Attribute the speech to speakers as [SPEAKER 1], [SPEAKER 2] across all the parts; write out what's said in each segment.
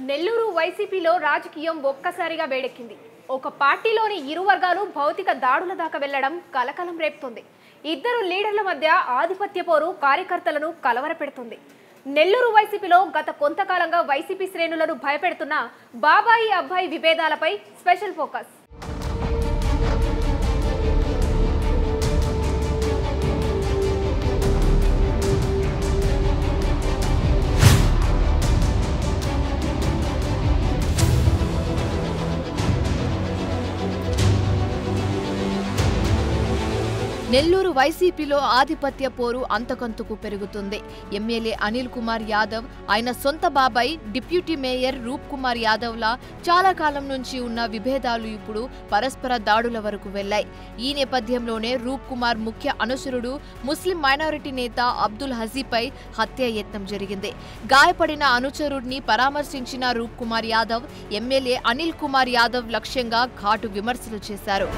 [SPEAKER 1] నెల్లూరు వైసీపీలో రాజకీయం ఒక్కసారిగా వేడెక్కింది ఒక పార్టీలోని ఇరు వర్గాలు భౌతిక దాడుల దాకా వెళ్లడం కలకలం రేపుతుంది ఇద్దరు లీడర్ల మధ్య ఆధిపత్య పోరు కార్యకర్తలను కలవరపెడుతుంది నెల్లూరు వైసీపీలో గత కొంతకాలంగా వైసీపీ శ్రేణులను భయపెడుతున్న బాబాయి అబ్బాయి విభేదాలపై స్పెషల్ ఫోకస్
[SPEAKER 2] నెల్లూరు వైసీపీలో ఆధిపత్య పోరు అంతకంతకు పెరుగుతుంది ఎమ్మెల్యే అనిల్ కుమార్ యాదవ్ ఆయన సొంత బాబాయ్ డిప్యూటీ మేయర్ రూప్ కుమార్ యాదవ్లా చాలా కాలం నుంచి ఉన్న విభేదాలు ఇప్పుడు పరస్పర దాడుల వరకు వెళ్లాయి ఈ నేపథ్యంలోనే రూప్ కుమార్ ముఖ్య అనుసరుడు ముస్లిం మైనారిటీ నేత అబ్దుల్ హజీపై హత్య యత్నం జరిగింది గాయపడిన అనుచరుడిని పరామర్శించిన రూప్ కుమార్ యాదవ్ ఎమ్మెల్యే అనిల్ కుమార్ యాదవ్ లక్ష్యంగా ఘాటు విమర్శలు చేశారు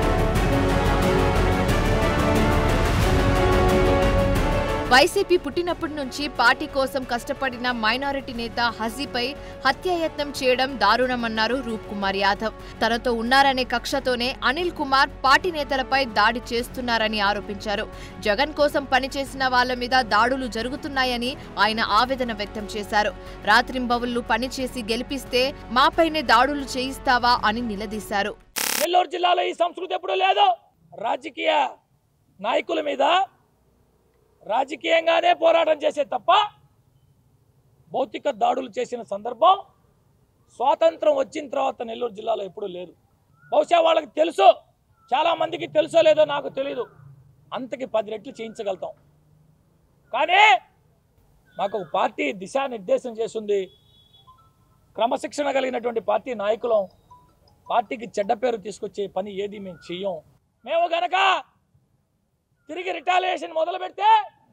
[SPEAKER 2] వైసీపీ పుట్టినప్పటి నుంచి పార్టీ కోసం కష్టపడిన మైనారిటీ నేత హజీపై హత్యాయత్నం చేయడం దారుణమన్నారు రూప్ కుమార్ యాదవ్ తనతో ఉన్నారనే కక్షతోనే అనిల్ కుమార్ పార్టీ నేతలపై దాడి చేస్తున్నారని ఆరోపించారు జగన్ కోసం పనిచేసిన వాళ్ళ మీద దాడులు జరుగుతున్నాయని ఆయన ఆవేదన వ్యక్తం చేశారు రాత్రింబవళ్లు పనిచేసి గెలిపిస్తే మాపైనే దాడులు చేయిస్తావా అని నిలదీశారు
[SPEAKER 3] నెల్లూరు జిల్లాలో ఈ సంస్కృతి ఎప్పుడూ లేదు రాజకీయ నాయకుల మీద రాజకీయంగానే పోరాటం చేసే తప్ప భౌతిక దాడులు చేసిన సందర్భం స్వాతంత్రం వచ్చిన తర్వాత నెల్లూరు జిల్లాలో ఎప్పుడూ లేదు బహుశా వాళ్ళకి తెలుసు చాలా మందికి తెలుసో లేదో నాకు తెలియదు అంతకి పది రెట్లు చేయించగలుగుతాం కానీ మాకు ఒక పార్టీ దిశానిర్దేశం చేసింది క్రమశిక్షణ కలిగినటువంటి పార్టీ నాయకులం పార్టీకి చెడ్డ పేరు తీసుకొచ్చే పని ఏది మేము చెయ్యం మేము గనక తిరిగి రిటాలియేషన్ మొదలు పెడితే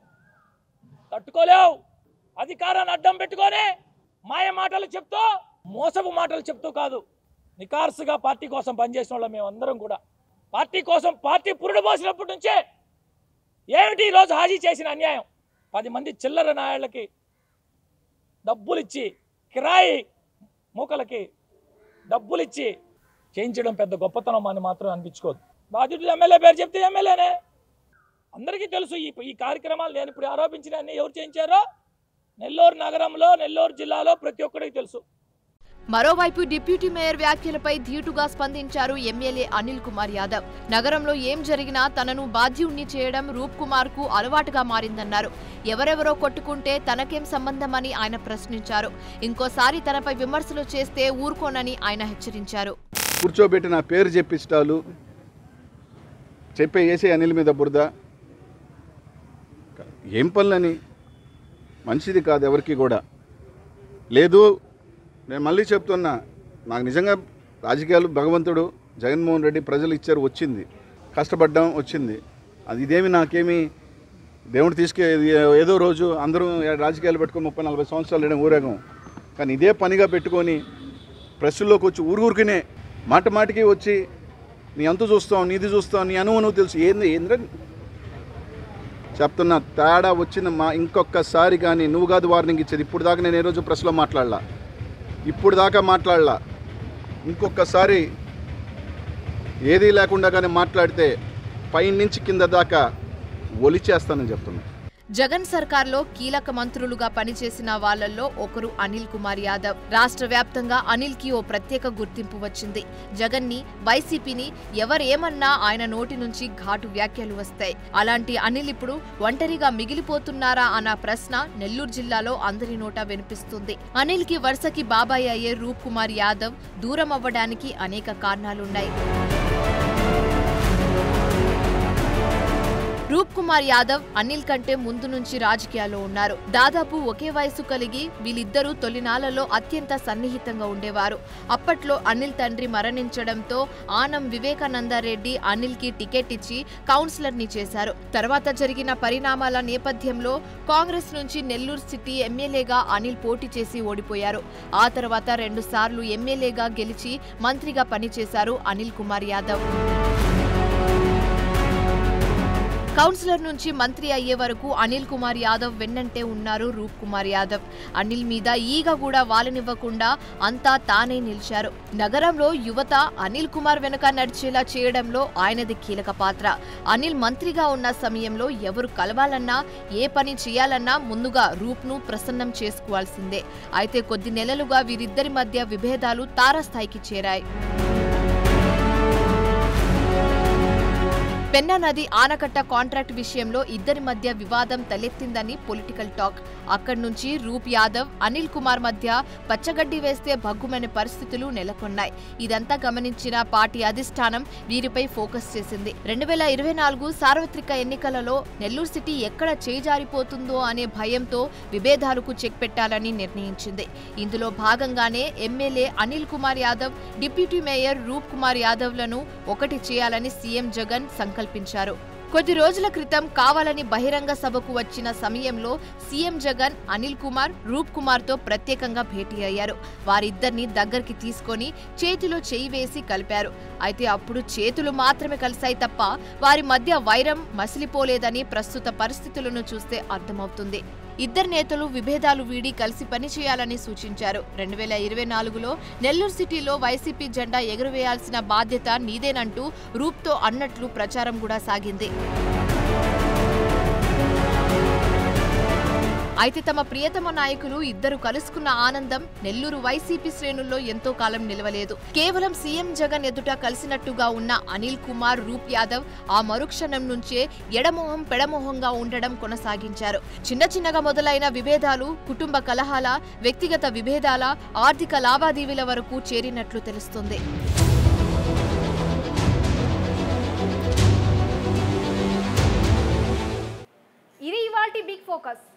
[SPEAKER 3] తట్టుకోలేవు అధికారాన్ని అడ్డం పెట్టుకొని మాయ మాటలు చెప్తూ మోసపు మాటలు చెప్తూ కాదు నికార్సుగా పార్టీ కోసం పనిచేసిన వాళ్ళం మేమందరం కూడా పార్టీ కోసం పార్టీ పురుడు పోసినప్పటి నుంచే ఏమిటి ఈరోజు హాజీ చేసిన అన్యాయం పది మంది చిల్లర నాయళ్ళకి డబ్బులిచ్చి కిరాయి మూకలకి డబ్బులిచ్చి చేయించడం పెద్ద గొప్పతనం అని మాత్రం అనిపించుకోదు బాధ్యుడు ఎమ్మెల్యే పేరు చెప్తే ఎమ్మెల్యేనే అందరికీ తెలుసు ఈ ఈ కార్యక్రమాలు నేను ఇప్పుడు ఆరోపించిన అన్ని ఎవరు చేయించారో నెల్లూరు నగరంలో నెల్లూరు జిల్లాలో ప్రతి ఒక్కరికి తెలుసు
[SPEAKER 2] మరోవైపు డిప్యూటీ మేయర్ వ్యాఖ్యలపై ధీటుగా స్పందించారు ఎమ్మెల్యే అనిల్ కుమార్ యాదవ్ నగరంలో ఏం జరిగినా తనను బాధ్యుణ్ణి చేయడం రూప్ కుమార్ కు అలవాటుగా మారిందన్నారు ఎవరెవరో కొట్టుకుంటే తనకేం సంబంధమని ఆయన ప్రశ్నించారు ఇంకోసారి తనపై విమర్శలు చేస్తే ఊరుకోనని ఆయన హెచ్చరించారు
[SPEAKER 4] కూర్చోబెట్టి నా పేరు చెప్పిస్తాలు చెప్పే వేసే అనిల్ మీద బురద ఏం పనులని మంచిది కాదు ఎవరికి కూడా లేదు నేను మళ్ళీ చెప్తున్నా నాకు నిజంగా రాజకీయాలు భగవంతుడు జగన్మోహన్ రెడ్డి ప్రజలు ఇచ్చారు వచ్చింది కష్టపడ్డాం వచ్చింది అది ఇదేమి నాకేమి దేవుడు తీసుకే ఏదో రోజు అందరూ రాజకీయాలు పెట్టుకొని ముప్పై నలభై సంవత్సరాలు లేడం ఊరేగం కానీ ఇదే పనిగా పెట్టుకొని ప్రెస్సుల్లోకి వచ్చి ఊరుకునే మాట మాటికి వచ్చి నీ అంత చూస్తాం నీది చూస్తాం నీ అనువు నువ్వు తెలుసు ఏంది ఏంద్ర చెప్తున్నా తేడా వచ్చిన మా ఇంకొకసారి కానీ నువ్వు కాదు వార్నింగ్ ఇచ్చేది ఇప్పుడు దాకా నేను ఏ రోజు ప్రెస్లో మాట్లాడలా ఇప్పుడు దాకా మాట్లాడలా ఇంకొకసారి ఏదీ లేకుండా కానీ మాట్లాడితే పై నుంచి కింద దాకా ఒలిచేస్తానని చెప్తున్నా
[SPEAKER 2] జగన్ సర్కార్లో కీలక మంత్రులుగా పనిచేసిన వాళ్లలో ఒకరు అనిల్ కుమార్ యాదవ్ రాష్ట్ర వ్యాప్తంగా అనిల్ కి ఓ ప్రత్యేక గుర్తింపు వచ్చింది జగన్ ని వైసీపీని ఎవరేమన్నా ఆయన నోటి నుంచి ఘాటు వ్యాఖ్యలు వస్తాయి అలాంటి అనిల్ ఇప్పుడు ఒంటరిగా మిగిలిపోతున్నారా అన్న ప్రశ్న నెల్లూరు జిల్లాలో అందరి నోటా వినిపిస్తుంది అనిల్ కి వరుసకి బాబాయ్ అయ్యే రూప్ కుమార్ యాదవ్ దూరం అవ్వడానికి అనేక కారణాలున్నాయి రూప్ కుమార్ యాదవ్ అనిల్ కంటే ముందు నుంచి రాజకీయాల్లో ఉన్నారు దాదాపు ఒకే వయసు కలిగి వీళ్ళిద్దరూ తొలినాళ్లలో అత్యంత సన్నిహితంగా ఉండేవారు అప్పట్లో అనిల్ తండ్రి మరణించడంతో ఆనం వివేకానందరెడ్డి అనిల్ కి టికెట్ ఇచ్చి కౌన్సిలర్ ని చేశారు తర్వాత జరిగిన పరిణామాల నేపథ్యంలో కాంగ్రెస్ నుంచి నెల్లూరు సిటీ ఎమ్మెల్యేగా అనిల్ పోటీ చేసి ఓడిపోయారు ఆ తర్వాత రెండు సార్లు ఎమ్మెల్యేగా గెలిచి మంత్రిగా పనిచేశారు అనిల్ కుమార్ యాదవ్ కౌన్సిలర్ నుంచి మంత్రి అయ్యే వరకు అనిల్ కుమార్ యాదవ్ వెన్నంటే ఉన్నారు రూప్ కుమార్ యాదవ్ అనిల్ మీద ఈగ కూడా వాలనివ్వకుండా అంతా తానే నిలిచారు నగరంలో యువత అనిల్ కుమార్ వెనుక నడిచేలా చేయడంలో ఆయనది కీలక పాత్ర అనిల్ మంత్రిగా ఉన్న సమయంలో ఎవరు కలవాలన్నా ఏ పని చేయాలన్నా ముందుగా రూప్ను ప్రసన్నం చేసుకోవాల్సిందే అయితే కొద్ది నెలలుగా వీరిద్దరి మధ్య విభేదాలు తారాస్థాయికి చేరాయి పెన్నా నది ఆనకట్ట కాంట్రాక్ట్ విషయంలో ఇద్దరి మధ్య వివాదం తలెత్తిందని పొలిటికల్ టాక్ అక్కడి నుంచి రూప్ యాదవ్ అనిల్ కుమార్ మధ్య పచ్చగడ్డి వేస్తే భగ్గుమనే పరిస్థితులు నెలకొన్నాయి ఇదంతా గమనించిన పార్టీ అధిష్టానం వీరిపై ఫోకస్ చేసింది రెండు వేల ఇరవై నాలుగు సార్వత్రిక ఎన్నికలలో నెల్లూరు సిటీ ఎక్కడ చేజారిపోతుందో అనే భయంతో విభేదాలకు చెక్ పెట్టాలని నిర్ణయించింది ఇందులో భాగంగానే MLA Anil Kumar Yadav deputy mayor Roop Kumar యాదవ్లను ఒకటి చేయాలని సీఎం జగన్ సంకల్పించారు కొద్ది రోజుల క్రితం కావాలని బహిరంగ సభకు వచ్చిన సమయంలో సీఎం జగన్ అనిల్ కుమార్ రూప్ కుమార్ తో ప్రత్యేకంగా భేటీ అయ్యారు వారిద్దరిని దగ్గరికి తీసుకొని చేతిలో చేయి వేసి కలిపారు అయితే అప్పుడు చేతులు మాత్రమే కలిశాయి తప్ప వారి మధ్య వైరం మసిలిపోలేదని ప్రస్తుత పరిస్థితులను చూస్తే అర్థమవుతుంది ఇద్దరు నేతలు విభేదాలు వీడి కలిసి పనిచేయాలని సూచించారు రెండు వేల ఇరవై నాలుగులో నెల్లూరు సిటీలో వైసీపీ జెండా ఎగురవేయాల్సిన బాధ్యత నీదేనంటూ రూప్తో అన్నట్లు ప్రచారం కూడా సాగింది అయితే తమ ప్రియతమ నాయకులు ఇద్దరు కలుసుకున్న ఆనందం నెల్లూరు వైసీపీ శ్రేణుల్లో ఎంతో కాలం నిలవలేదు కేవలం సీఎం జగన్ ఎదుట కలిసినట్టుగా ఉన్న అనిల్ కుమార్ రూప్ యాదవ్ ఆ మరుక్షణం నుంచే ఎడమోహం పెడమోహంగా ఉండడం కొనసాగించారు చిన్న చిన్నగా మొదలైన విభేదాలు కుటుంబ కలహాల వ్యక్తిగత విభేదాల ఆర్థిక లావాదేవీల వరకు చేరినట్లు తెలుస్తుంది
[SPEAKER 1] ఇది ఇవాల్టి బిగ్ ఫోకస్